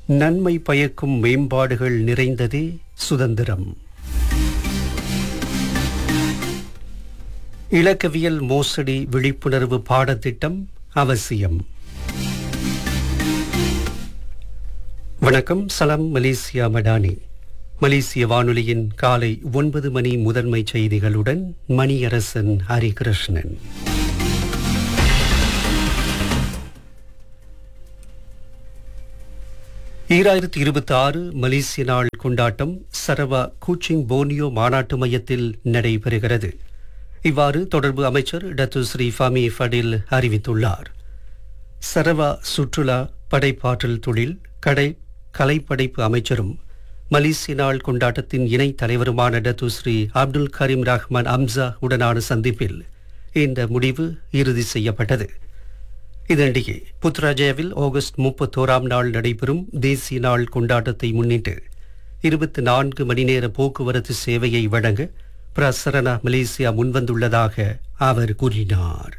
நன்மை பயக்கும் மேம்பாடுகள் நிறைந்ததே சுதந்திரம் இலக்கவியல் மோசடி விழிப்புணர்வு பாடத்திட்டம் அவசியம் வணக்கம் சலாம் மலேசியா மடானி மலேசிய வானொலியின் காலை ஒன்பது மணி முதன்மை செய்திகளுடன் மணியரசன் ஹரிகிருஷ்ணன் ஈராயிரத்தி இருபத்தி ஆறு மலேசிய நாள் கொண்டாட்டம் சரவா கூச்சிங் போனியோ மாநாட்டு மையத்தில் நடைபெறுகிறது இவ்வாறு தொடர்பு அமைச்சர் டத்து ஸ்ரீ ஃபமி ஃபடில் அறிவித்துள்ளார் சரவா சுற்றுலா படைப்பாற்றல் தொழில் கடை கலைப்படைப்பு அமைச்சரும் மலேசிய நாள் கொண்டாட்டத்தின் இணை தலைவருமான Datuk Seri Abdul Karim Rahman Hamzah உடனான சந்திப்பில் இந்த முடிவு இறுதி செய்யப்பட்டது இதனிடையே புத்ராஜயாவில் ஆகஸ்ட் முப்பத்தோராம் நாள் நடைபெறும் தேசிய நாள் கொண்டாட்டத்தை முன்னிட்டு இருபத்தி நான்கு மணி நேர போக்குவரத்து சேவையை வழங்க பிரசரணா மலேசியா முன்வந்துள்ளதாக அவர் கூறினார்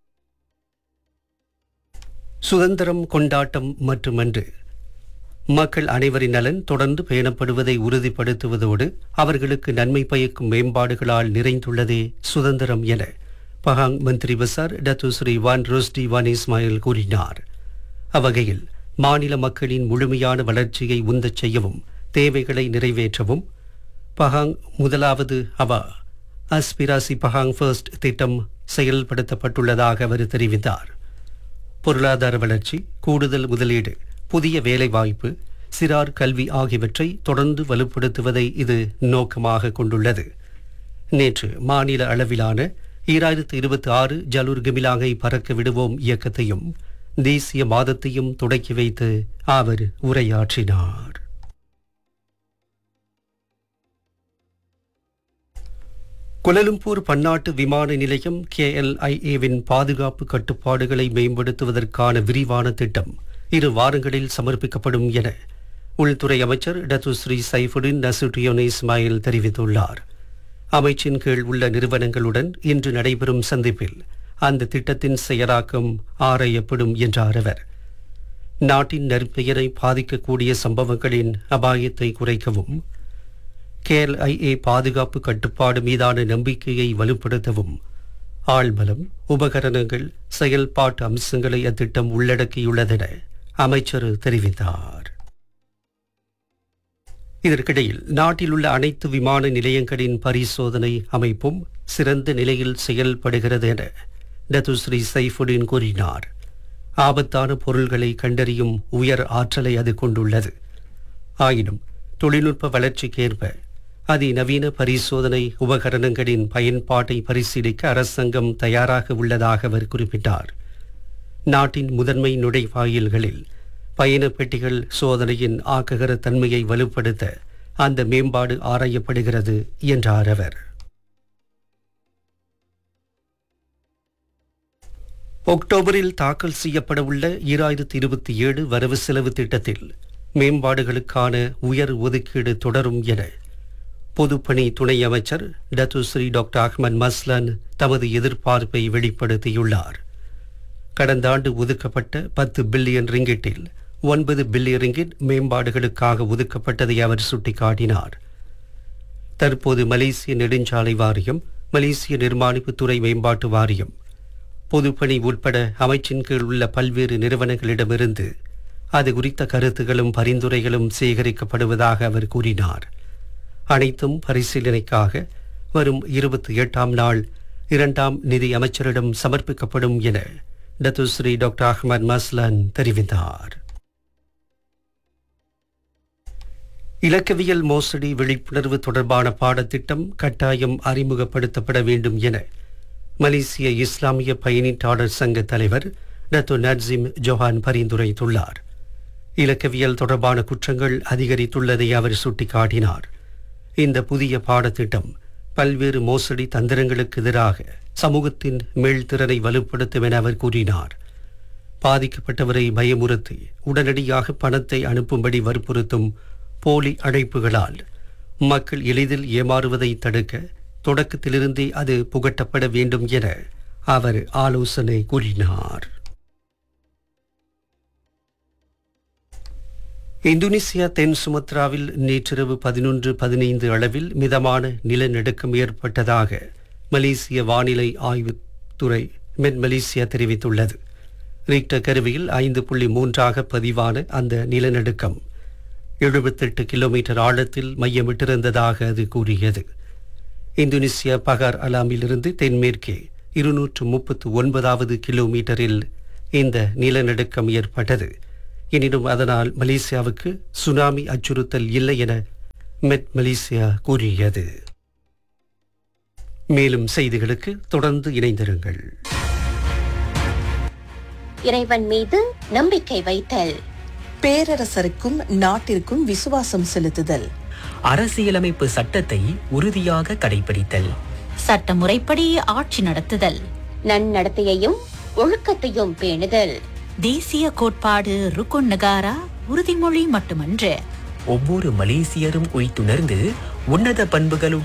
சுதந்திரம் கொண்டாட்டம் மட்டுமன்று மக்கள் அனைவரின் நலன் தொடர்ந்து பேணப்படுவதை உறுதிப்படுத்துவதோடு அவர்களுக்கு நன்மை பயக்கும் மேம்பாடுகளால் நிறைந்துள்ளதே சுதந்திரம் என Pahang Menteri Besar Datuk Seri Wan Rosdi Wan Ismail கூறினார் அவ்வகையில் மாநில மக்களின் முழுமையான வளர்ச்சியை உந்தச் செய்யவும் தேவைகளை நிறைவேற்றவும் பஹாங் முதலாவது அவா அஸ்பிராசி பஹாங் ஃபர்ஸ்ட் திட்டம் செயல்படுத்தப்பட்டுள்ளதாக அவர் தெரிவித்தார் பொருளாதார வளர்ச்சி கூடுதல் முதலீடு புதிய வேலைவாய்ப்பு சிறார் கல்வி ஆகியவற்றை தொடர்ந்து வலுப்படுத்துவதை இது நோக்கமாக கொண்டுள்ளது நேற்று மாநில அளவிலான ஈராயிரத்து இருபத்தி ஆறு ஜலூர் கமிலாங்கை பறக்க விடுவோம் இயக்கத்தையும் தேசிய மாதத்தையும் தொடக்கி வைத்து அவர் உரையாற்றினார் குலலும்பூர் பன்னாட்டு விமான நிலையம் கேஎல்ஐஏவின் பாதுகாப்பு கட்டுப்பாடுகளை மேம்படுத்துவதற்கான விரிவான திட்டம் இரு வாரங்களில் சமர்ப்பிக்கப்படும் என உள்துறை அமைச்சர் Datuk Seri Saifuddin Nasution Ismail தெரிவித்துள்ளார் அமைச்சின் கீழ் உள்ள நிறுவனங்களுடன் இன்று நடைபெறும் சந்திப்பில் அந்த திட்டத்தின் செயலாக்கம் ஆராயப்படும் என்றார் அவர் நாட்டின் நற்பெயரை பாதிக்கக்கூடிய சம்பவங்களின் அபாயத்தை குறைக்கவும் கேஎல்ஐஏ பாதுகாப்பு கட்டுப்பாடு மீதான நம்பிக்கையை வலுப்படுத்தவும் ஆழ்பலம் உபகரணங்கள் செயல்பாட்டு அம்சங்களை அத்திட்டம் உள்ளடக்கியுள்ளதென அமைச்சர் தெரிவித்தார் இதற்கிடையில் நாட்டில் உள்ள அனைத்து விமான நிலையங்களின் பரிசோதனை அமைப்பும் சிறந்த நிலையில் செயல்படுகிறது என டத்துஸ்ரீ சைஃபுடின் கூறினார் ஆபத்தான பொருள்களை கண்டறியும் உயர் ஆற்றலை அது கொண்டுள்ளது ஆயினும் தொழில்நுட்ப வளர்ச்சிக்கேற்ப அதிநவீன பரிசோதனை உபகரணங்களின் பயன்பாட்டை பரிசீலிக்க அரசாங்கம் தயாராக உள்ளதாக அவர் குறிப்பிட்டார் நாட்டின் முதன்மை நுழைவாயில்களில் பயண பெட்டிகள் சோதனையின் ஆக்ககர தன்மையை வலுப்படுத்த அந்த மேம்பாடு ஆராயப்படுகிறது என்றார் அவர் அக்டோபரில் தாக்கல் செய்யப்படவுள்ள ஈராயிரத்தி இருபத்தி ஏழு வரவு செலவு திட்டத்தில் மேம்பாடுகளுக்கான உயர் ஒதுக்கீடு தொடரும் என பொதுப்பணி துணை அமைச்சர் Datuk Seri doctor Ahmad Maslan தமது எதிர்பார்ப்பை வெளிப்படுத்தியுள்ளார் கடந்த ஆண்டு ஒதுக்கப்பட்ட பத்து பில்லியன் ரிங்கிட்டில் ஒன்பது பில்லியன் ரிங்கிட் மேம்பாடுகளுக்காக ஒதுக்கப்பட்டதை அவர் சுட்டிக்காட்டினார் தற்போது மலேசிய நெடுஞ்சாலை வாரியம் மலேசிய நிர்மாணிப்புத்துறை மேம்பாட்டு வாரியம் பொதுப்பணி உட்பட அமைச்சின் கீழ் உள்ள பல்வேறு நிறுவனங்களிடமிருந்து அது குறித்த கருத்துகளும் பரிந்துரைகளும் சேகரிக்கப்படுவதாக அவர் கூறினார் அனைத்தும் பரிசீலனைக்காக வரும் இருபத்தி எட்டாம் நாள் இரண்டாம் நிதி அமைச்சரிடம் சமர்ப்பிக்கப்படும் என டத்துஸ்ரீ டாக்டர் அஹ்மத் மஸ்லான் தெரிவித்தார் இலக்கவியல் மோசடி விழிப்புணர்வு தொடர்பான பாடத்திட்டம் கட்டாயம் அறிமுகப்படுத்தப்பட வேண்டும் என மலேசிய இஸ்லாமிய பயணீட்டாளர் சங்க தலைவர் டத்து நட்சிம் ஜொஹான் பரிந்துரைத்துள்ளார் இலக்கவியல் தொடர்பான குற்றங்கள் அதிகரித்துள்ளதை அவர் சுட்டிக்காட்டினார் இந்த புதிய பாடத்திட்டம் பல்வேறு மோசடி தந்திரங்களுக்கு எதிராக சமூகத்தின் மீள்திறனை வலுப்படுத்தும் என அவர் கூறினார் பாதிக்கப்பட்டவரை பயமுறுத்தி உடனடியாக பணத்தை அனுப்பும்படி வற்புறுத்தும் போலி அழைப்புகளால் மக்கள் எளிதில் ஏமாறுவதை தடுக்க தொடக்கத்திலிருந்தே அது புகட்டப்பட வேண்டும் என அவர் ஆலோசனை கூறினார் இந்தோனேசியா தென் சுமத்ராவில் நேற்றிரவு பதினொன்று பதினைந்து அளவில் மிதமான நிலநடுக்கம் ஏற்பட்டதாக மலேசிய வானிலை ஆய்வுத்துறை மெட் மலேசியா தெரிவித்துள்ளது ரிக்டர் கருவியில் ஐந்து புள்ளி மூன்றாக பதிவான அந்த நிலநடுக்கம் எழுபத்தெட்டு கிலோமீட்டர் ஆழத்தில் மையமிட்டிருந்ததாக அது கூறியது இந்தோனேசியா பகார் அலாமிலிருந்து தென்மேற்கே இருநூற்று முப்பத்து ஒன்பதாவது கிலோமீட்டரில் இந்த நிலநடுக்கம் ஏற்பட்டது எனினும் அதனால் மலேசியாவுக்கு சுனாமி அச்சுறுத்தல் இல்லை என மெட் மலேசியா கூறியது மேலும் செய்திகளுக்கு தொடர்ந்து இணைந்திருங்கள் இறைவன் மீது நம்பிக்கை வைத்தல் பேரரசருக்கும் நாட்டிற்கும் விசுவாசம் செலுத்துதல் அரசியலமைப்பு சட்டத்தை உறுதியாக கடைபிடித்தல் சட்டமுறைப்படி ஆட்சி நடத்துதல் நன்னடத்தையையும் ஒழுக்கத்தையும் பேணுதல் தேசிய கோட்பாடு ருக்குன் நகாரா உறுதிமொழி மட்டுமன்று ஒவ்வொரு மலேசியரும் உய்த்துணர்ந்து உன்னத பண்புகளுடன்